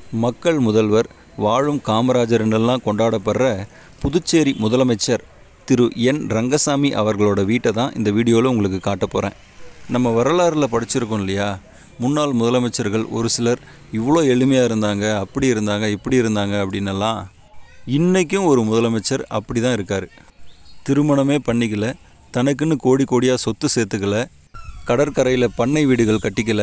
மக்கள் முதல்வர் வாழும் காமராஜர் என்றெல்லாம் கொண்டாடப்படுற புதுச்சேரி முதலமைச்சர் திரு என் ரங்கசாமி அவர்களோட வீட்டை தான் இந்த வீடியோவில் உங்களுக்கு காட்ட போகிறேன் நம்ம வரலாறில் படிச்சிருக்கோம் இல்லையா முன்னாள் முதலமைச்சர்கள் ஒரு சிலர் இவ்வளோ எளிமையாக இருந்தாங்க அப்படி இருந்தாங்க இப்படி இருந்தாங்க அப்படின்னெல்லாம் இன்றைக்கும் ஒரு முதலமைச்சர் அப்படி தான் இருக்கார் திருமணமே பண்ணிக்கல தனக்குன்னு கோடி கோடியாக சொத்து சேர்த்துக்கல கடற்கரையில் பண்ணை வீடுகள் கட்டிக்கல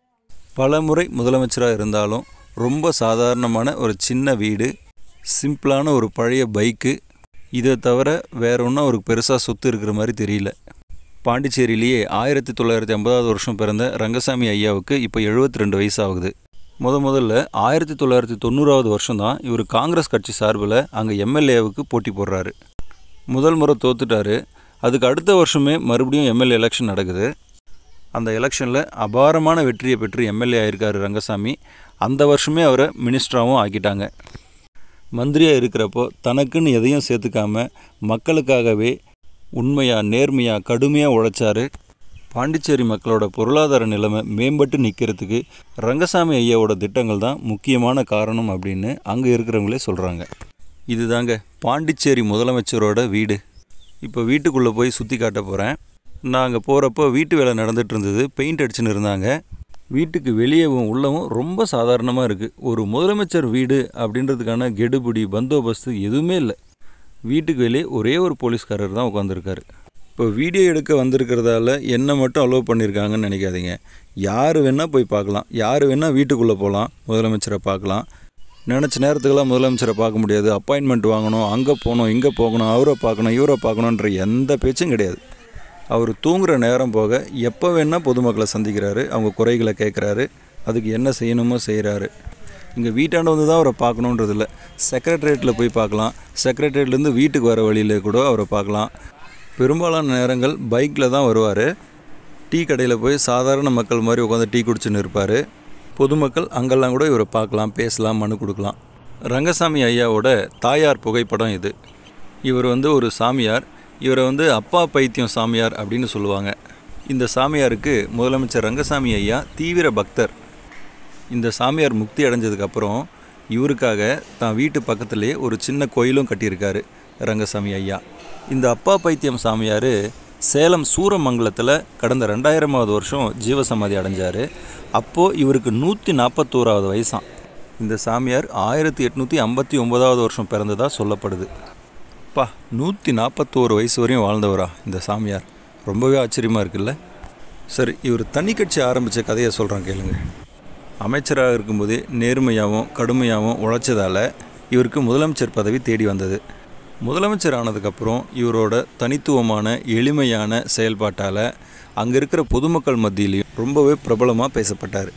பல முறை முதலமைச்சராக இருந்தாலும் ரொம்ப சாதாரணமான ஒரு சின்ன வீடு சிம்பிளான ஒரு பழைய பைக்கு இதை தவிர வேற ஒன்றும் அவருக்கு பெருசாக சொத்து இருக்கிற மாதிரி தெரியல பாண்டிச்சேரியிலேயே ஆயிரத்தி தொள்ளாயிரத்தி ஐம்பதாவது வருஷம் பிறந்த ரங்கசாமி ஐயாவுக்கு இப்போ எழுபத்தி ரெண்டு வயசு ஆகுது முத முதல்ல ஆயிரத்தி தொள்ளாயிரத்தி தொண்ணூறாவது வருஷம் தான் இவர் காங்கிரஸ் கட்சி சார்பில் அங்கே எம்எல்ஏவுக்கு போட்டி போடுறாரு முதல் முறை தோத்துட்டாரு அதுக்கு அடுத்த வருஷமே மறுபடியும் எம்எல்ஏ எலெக்ஷன் நடக்குது அந்த எலெக்ஷனில் அபாரமான வெற்றியை பெற்று எம்எல்ஏ ஆயிருக்காரு ரங்கசாமி அந்த வருஷமே அவரை மினிஸ்டராகவும் ஆக்கிட்டாங்க மந்திரியாக இருக்கிறப்போ தனக்குன்னு எதையும் சேர்த்துக்காம மக்களுக்காகவே உண்மையாக நேர்மையாக கடுமையாக உழைச்சாரு பாண்டிச்சேரி மக்களோட பொருளாதார நிலைமை மேம்பட்டு நிற்கிறதுக்கு ரங்கசாமி ஐயாவோட திட்டங்கள் தான் முக்கியமான காரணம் அப்படின்னு அங்கே இருக்கிறவங்களே சொல்கிறாங்க இதுதாங்க பாண்டிச்சேரி முதலமைச்சரோட வீடு இப்போ வீட்டுக்குள்ளே போய் சுற்றி காட்ட போகிறேன் நான் அங்கே போகிறப்போ வீட்டு வேலை நடந்துட்டு இருந்தது பெயிண்ட் அடிச்சுன்னு இருந்தாங்க வீட்டுக்கு வெளியவும் உள்ளவும் ரொம்ப சாதாரணமாக இருக்குது ஒரு முதலமைச்சர் வீடு அப்படின்றதுக்கான கெடுபிடி பந்தோபஸ்து எதுவுமே இல்லை வீட்டுக்கு வெளியே ஒரே ஒரு போலீஸ்காரர் தான் உட்காந்துருக்காரு இப்போ வீடியோ எடுக்க வந்திருக்கிறதால என்ன மட்டும் அலோவ் பண்ணியிருக்காங்கன்னு நினைக்காதீங்க யார் வேணால் போய் பார்க்கலாம் யார் வேணால் வீட்டுக்குள்ளே போகலாம் முதலமைச்சரை பார்க்கலாம் நினச்ச நேரத்துக்கெல்லாம் முதலமைச்சரை பார்க்க முடியாது அப்பாயின்மெண்ட் வாங்கணும் அங்கே போகணும் இங்கே போகணும் அவரை பார்க்கணும் இவரை பார்க்கணுன்ற எந்த பேச்சும் கிடையாது அவர் தூங்குற நேரம் போக எப்போ வேணால் பொதுமக்களை சந்திக்கிறாரு அவங்க குறைகளை கேட்குறாரு அதுக்கு என்ன செய்யணுமோ செய்கிறாரு இங்கே வீட்டாண்ட வந்து தான் அவரை பார்க்கணுன்றது இல்லை செக்ரட்டரியேட்டில் போய் பார்க்கலாம் செக்ரட்டரியேட்லேருந்து வீட்டுக்கு வர வழியில் கூட அவரை பார்க்கலாம் பெரும்பாலான நேரங்கள் பைக்கில் தான் வருவார் டீ கடையில் போய் சாதாரண மக்கள் மாதிரி உட்காந்து டீ குடிச்சுன்னு இருப்பார் பொதுமக்கள் அங்கெல்லாம் கூட இவரை பார்க்கலாம் பேசலாம் மனு கொடுக்கலாம் ரங்கசாமி ஐயாவோட தாயார் புகைப்படம் இது இவர் வந்து ஒரு சாமியார் இவரை வந்து அப்பா பைத்தியம் சாமியார் அப்படின்னு சொல்லுவாங்க இந்த சாமியாருக்கு முதலமைச்சர் ரங்கசாமி ஐயா தீவிர பக்தர் இந்த சாமியார் முக்தி அடைஞ்சதுக்கப்புறம் இவருக்காக தான் வீட்டு பக்கத்துலேயே ஒரு சின்ன கோயிலும் கட்டியிருக்காரு ரங்கசாமி ஐயா இந்த அப்பா பைத்தியம் சாமியார் சேலம் சூரமங்கலத்தில் கடந்த ரெண்டாயிரமாவது வருஷம் ஜீவசமாதி அடைஞ்சார் அப்போது இவருக்கு நூற்றி நாற்பத்தோராவது வயசாம் இந்த சாமியார் ஆயிரத்தி எட்நூற்றி ஐம்பத்தி ஒன்பதாவது வருஷம் பிறந்ததாக சொல்லப்படுது பா நூற்றி நாற்பத்தோரு வயசு வரையும் வாழ்ந்தவரா இந்த சாமியார் ரொம்பவே ஆச்சரியமாக இருக்குல்ல சரி இவர் தனி கட்சி ஆரம்பித்த கதையை சொல்கிறேன் கேளுங்க அமைச்சராக இருக்கும்போதே நேர்மையாகவும் கடுமையாகவும் உழைச்சதால் இவருக்கு முதலமைச்சர் பதவி தேடி வந்தது முதலமைச்சர் ஆனதுக்கப்புறம் இவரோட தனித்துவமான எளிமையான செயல்பாட்டால் அங்கே இருக்கிற பொதுமக்கள் மத்தியிலையும் ரொம்பவே பிரபலமாக பேசப்பட்டார்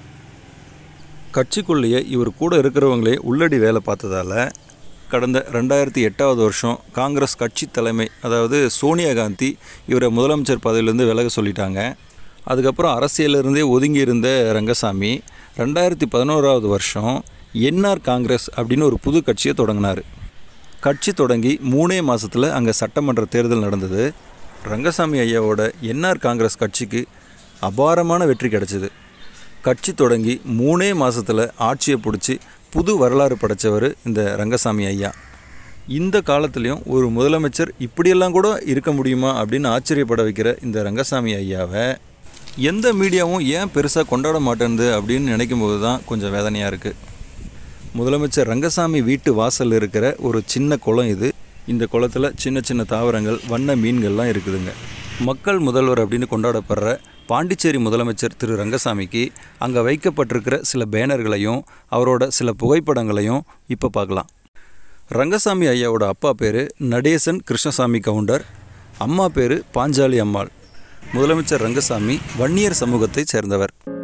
கட்சிக்குள்ளேயே இவர் கூட இருக்கிறவங்களே உள்ளடி வேலை பார்த்ததால கடந்த ரெண்டாயிரத்தி எட்டாவது வருஷம் காங்கிரஸ் கட்சி தலைமை அதாவது சோனியா காந்தி இவரை முதலமைச்சர் பதவியிலேருந்து விலக சொல்லிட்டாங்க அதுக்கப்புறம் அரசியலிருந்தே ஒதுங்கி இருந்த ரங்கசாமி ரெண்டாயிரத்தி பதினோராவது வருஷம் என்ஆர் காங்கிரஸ் அப்படின்னு ஒரு புது கட்சியை தொடங்கினார் கட்சி தொடங்கி மூணே மாதத்தில் அங்கே சட்டமன்ற தேர்தல் நடந்தது ரங்கசாமி ஐயாவோட என்ஆர் காங்கிரஸ் கட்சிக்கு அபாரமான வெற்றி கிடைச்சிது கட்சி தொடங்கி மூணே மாதத்தில் ஆட்சியை பிடிச்சி புது வரலாறு படைத்தவர் இந்த ரங்கசாமி ஐயா இந்த காலத்துலேயும் ஒரு முதலமைச்சர் இப்படியெல்லாம் கூட இருக்க முடியுமா அப்படின்னு ஆச்சரியப்பட வைக்கிற இந்த ரங்கசாமி ஐயாவை எந்த மீடியாவும் ஏன் பெருசாக கொண்டாட மாட்டேன்து அப்படின்னு நினைக்கும் போது தான் கொஞ்சம் வேதனையாக இருக்குது முதலமைச்சர் ரங்கசாமி வீட்டு வாசல் இருக்கிற ஒரு சின்ன குளம் இது இந்த குளத்தில் சின்ன சின்ன தாவரங்கள் வண்ண மீன்கள்லாம் இருக்குதுங்க மக்கள் முதல்வர் அப்படின்னு கொண்டாடப்படுற பாண்டிச்சேரி முதலமைச்சர் திரு ரங்கசாமிக்கு அங்கே வைக்கப்பட்டிருக்கிற சில பேனர்களையும் அவரோட சில புகைப்படங்களையும் இப்போ பார்க்கலாம் ரங்கசாமி ஐயாவோட அப்பா பேர் நடேசன் கிருஷ்ணசாமி கவுண்டர் அம்மா பேர் பாஞ்சாலி அம்மாள் முதலமைச்சர் ரங்கசாமி வன்னியர் சமூகத்தைச் சேர்ந்தவர்